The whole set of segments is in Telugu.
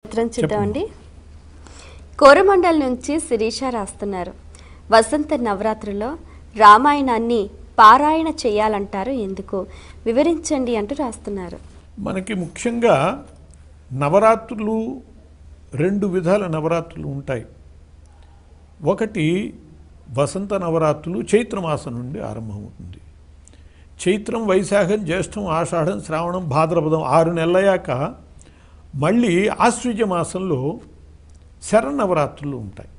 చిత్రం చూద్దామండి కోరమండల్ నుంచి శిరీష రాస్తున్నారు వసంత నవరాత్రిలో రామాయణాన్ని పారాయణ చేయాలంటారు ఎందుకు వివరించండి అంటూ రాస్తున్నారు మనకి ముఖ్యంగా నవరాత్రులు రెండు విధాల నవరాత్రులు ఉంటాయి ఒకటి వసంత నవరాత్రులు చైత్రమాసం నుండి ఆరంభమవుతుంది చైత్రం వైశాఖం జ్యేష్టం ఆషాఢం శ్రావణం భాద్రపదం ఆరు నెలలయ్యాక మళ్ళీ ఆశ్వజ మాసంలో శరన్నవరాత్రులు ఉంటాయి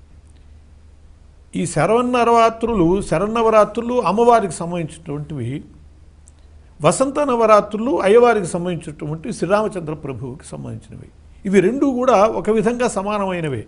ఈ శరన్నవరాత్రులు శరన్నవరాత్రులు అమ్మవారికి సంబంధించినటువంటివి వసంత నవరాత్రులు అయ్యవారికి సంబంధించినటువంటి శ్రీరామచంద్ర ప్రభువుకి సంబంధించినవి ఇవి రెండు కూడా ఒక విధంగా సమానమైనవే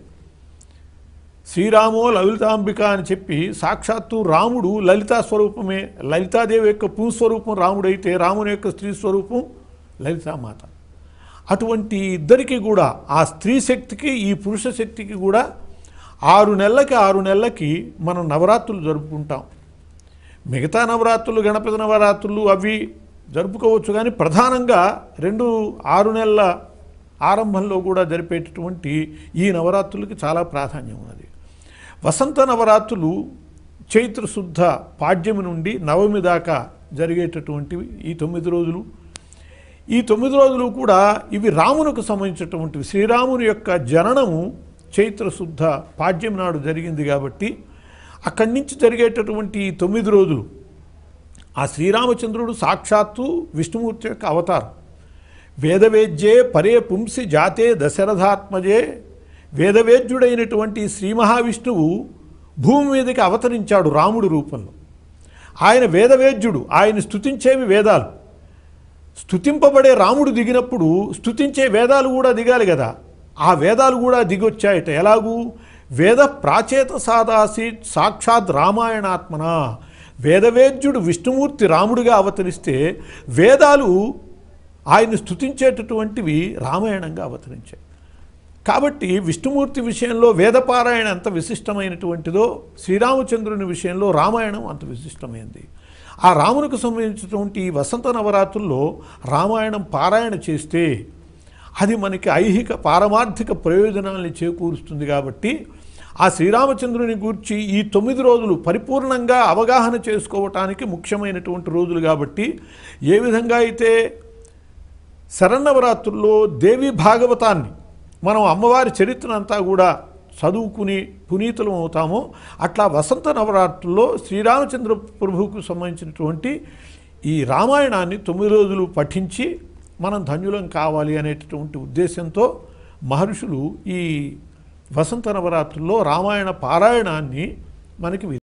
శ్రీరామో లలితాంబిక అని చెప్పి సాక్షాత్తు రాముడు లలితా స్వరూపమే లలితాదేవి యొక్క భూస్వరూపం రాముడైతే రాముని యొక్క స్త్రీ స్వరూపం లలితామాత అటువంటి ఇద్దరికి కూడా ఆ స్త్రీ శక్తికి ఈ పురుష శక్తికి కూడా ఆరు నెలలకి ఆరు నెలలకి మనం నవరాత్రులు జరుపుకుంటాం మిగతా నవరాత్రులు గణపతి నవరాత్రులు అవి జరుపుకోవచ్చు కానీ ప్రధానంగా రెండు ఆరు నెలల ఆరంభంలో కూడా జరిపేటటువంటి ఈ నవరాత్రులకి చాలా ప్రాధాన్యం ఉన్నది వసంత నవరాత్రులు చైత్ర శుద్ధ పాడ్యమి నుండి నవమి దాకా జరిగేటటువంటివి ఈ తొమ్మిది రోజులు ఈ తొమ్మిది రోజులు కూడా ఇవి రామునకు సంబంధించినటువంటివి శ్రీరాముని యొక్క జననము చైత్ర శుద్ధ పాడ్యం నాడు జరిగింది కాబట్టి అక్కడి నుంచి జరిగేటటువంటి ఈ తొమ్మిది రోజులు ఆ శ్రీరామచంద్రుడు సాక్షాత్తు విష్ణుమూర్తి యొక్క అవతారం వేదవేద్యే పరే పుంసి జాతే దశరథాత్మజే వేదవేద్యుడైనటువంటి శ్రీ మహావిష్ణువు భూమి మీదకి అవతరించాడు రాముడి రూపంలో ఆయన వేదవేద్యుడు ఆయన స్తుతించేవి వేదాలు స్తుతింపబడే రాముడు దిగినప్పుడు స్తుతించే వేదాలు కూడా దిగాలి కదా ఆ వేదాలు కూడా దిగొచ్చాయట ఎలాగూ వేద ప్రాచేత సాదాసి సాక్షాత్ రామాయణాత్మన వేదవేద్యుడు విష్ణుమూర్తి రాముడిగా అవతరిస్తే వేదాలు ఆయన స్తుతించేటటువంటివి రామాయణంగా అవతరించాయి కాబట్టి విష్ణుమూర్తి విషయంలో వేదపారాయణ ఎంత విశిష్టమైనటువంటిదో శ్రీరామచంద్రుని విషయంలో రామాయణం అంత విశిష్టమైనది ఆ రామునికి సంబంధించినటువంటి ఈ వసంత నవరాత్రుల్లో రామాయణం పారాయణ చేస్తే అది మనకి ఐహిక పారమార్థిక ప్రయోజనాల్ని చేకూరుస్తుంది కాబట్టి ఆ శ్రీరామచంద్రుని గూర్చి ఈ తొమ్మిది రోజులు పరిపూర్ణంగా అవగాహన చేసుకోవటానికి ముఖ్యమైనటువంటి రోజులు కాబట్టి ఏ విధంగా అయితే శరన్నవరాత్రుల్లో దేవి భాగవతాన్ని మనం అమ్మవారి చరిత్రనంతా కూడా చదువుకుని పునీతులం అవుతామో అట్లా వసంత నవరాత్రుల్లో శ్రీరామచంద్ర ప్రభువుకు సంబంధించినటువంటి ఈ రామాయణాన్ని తొమ్మిది రోజులు పఠించి మనం ధన్యులం కావాలి అనేటటువంటి ఉద్దేశంతో మహర్షులు ఈ వసంత నవరాత్రుల్లో రామాయణ పారాయణాన్ని మనకి